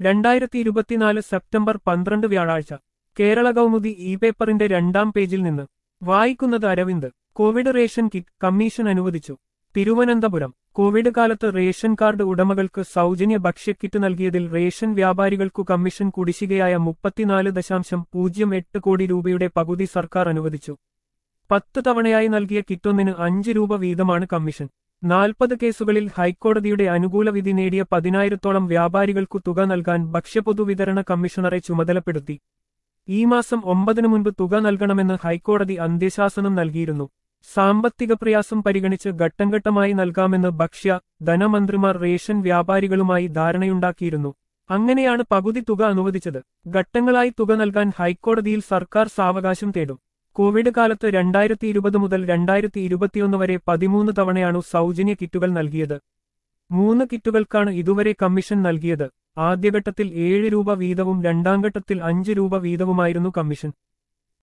രണ്ടായിരത്തി ഇരുപത്തിനാല് സെപ്റ്റംബർ പന്ത്രണ്ട് വ്യാഴാഴ്ച കേരള കൗമുദി ഇ പേപ്പറിന്റെ രണ്ടാം പേജിൽ നിന്ന് വായിക്കുന്നത് Aravind covid ration kit commission അനുവദിച്ചു തിരുവനന്തപുരം കോവിഡ് കാലത്ത് റേഷൻ കാർഡ് ഉടമകൾക്ക് സൗജന്യ ഭക്ഷ്യക്കിറ്റ് നൽകിയതിൽ റേഷൻ വ്യാപാരികൾക്കു കമ്മീഷൻ കുടിശ്ശികയായ മുപ്പത്തിനാല് ദശാംശം പൂജ്യം എട്ട് കോടി രൂപയുടെ പകുതി സർക്കാർ അനുവദിച്ചു പത്ത് തവണയായി നൽകിയ കിറ്റൊന്നിന് അഞ്ച് രൂപ വീതമാണ് കമ്മീഷൻ നാൽപ്പത് കേസുകളിൽ ഹൈക്കോടതിയുടെ അനുകൂല വിധി നേടിയ പതിനായിരത്തോളം വ്യാപാരികൾക്കു തുക നൽകാൻ ഭക്ഷ്യപൊതുവിതരണ കമ്മീഷണറെ ചുമതലപ്പെടുത്തി ഈ മാസം ഒമ്പതിനു മുൻപ് തുക നൽകണമെന്ന് ഹൈക്കോടതി അന്ത്യശാസനം നൽകിയിരുന്നു സാമ്പത്തിക പ്രയാസം പരിഗണിച്ച് ഘട്ടംഘട്ടമായി നൽകാമെന്ന് ഭക്ഷ്യ ധനമന്ത്രിമാർ റേഷൻ വ്യാപാരികളുമായി ധാരണയുണ്ടാക്കിയിരുന്നു അങ്ങനെയാണ് പകുതി തുക അനുവദിച്ചത് ഘട്ടങ്ങളായി തുക നൽകാൻ ഹൈക്കോടതിയിൽ സർക്കാർ സാവകാശം തേടും കോവിഡ് കാലത്ത് രണ്ടായിരത്തി ഇരുപത് മുതൽ രണ്ടായിരത്തി ഇരുപത്തിയൊന്ന് വരെ പതിമൂന്ന് തവണയാണു സൗജന്യ കിറ്റുകൾ നൽകിയത് മൂന്ന് കിറ്റുകൾക്കാണ് ഇതുവരെ കമ്മീഷൻ നൽകിയത് ആദ്യഘട്ടത്തിൽ ഏഴ് രൂപ വീതവും രണ്ടാം ഘട്ടത്തിൽ അഞ്ച് രൂപ വീതവുമായിരുന്നു കമ്മീഷൻ